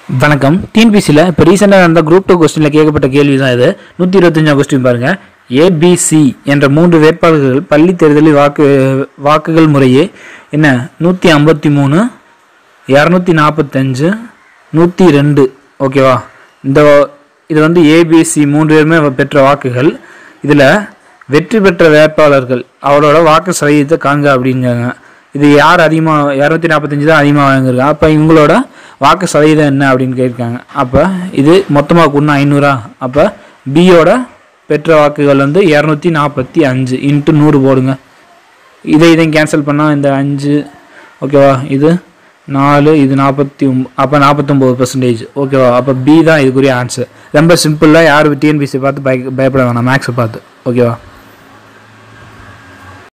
வணக்கம் டிஎன்பிசியில் இப்போ ரீசெண்டாக நடந்த குரூப் டூ கொஸ்டினில் கேட்கப்பட்ட கேள்வி தான் இது நூற்றி இருபத்தஞ்சாம் கொஸ்டின் பாருங்கள் ஏபிசி என்ற மூன்று வேட்பாளர்கள் பள்ளி தேர்தலில் வாக்கு வாக்குகள் முறையே என்ன நூற்றி ஐம்பத்தி மூணு இரநூத்தி நாற்பத்தஞ்சு நூற்றி ரெண்டு ஓகேவா இந்த இது வந்து ஏபிசி மூன்று பேருமே பெற்ற வாக்குகள் இதில் வெற்றி பெற்ற வேட்பாளர்கள் அவரோட வாக்கு சதவீதத்தை காண்க அப்படிங்காங்க இது யார் அதிகமாக இரநூத்தி நாற்பத்தஞ்சு தான் அதிகமாக வாங்கியிருக்காங்க அப்போ இவங்களோட வாக்கு சதவீதம் என்ன அப்படின்னு கேட்டிருக்காங்க அப்போ இது மொத்தமாக கூடனா ஐநூறா அப்போ பியோட பெற்ற வாக்குகள் வந்து இரநூத்தி நாற்பத்தி அஞ்சு இன்ட்டு நூறு போடுங்க இதை இதையும் கேன்சல் பண்ணால் இந்த அஞ்சு ஓகேவா இது நாலு இது நாற்பத்தி ஒம் அப்போ நாற்பத்தொம்போது பர்சன்டேஜ் ஓகேவா அப்போ பி தான் இதுக்குரிய ஆன்சர் ரொம்ப சிம்பிளாக யார் டிஎன்பிசி பார்த்து பய பயப்பட வேணாம் மேக்ஸை பார்த்து ஓகேவா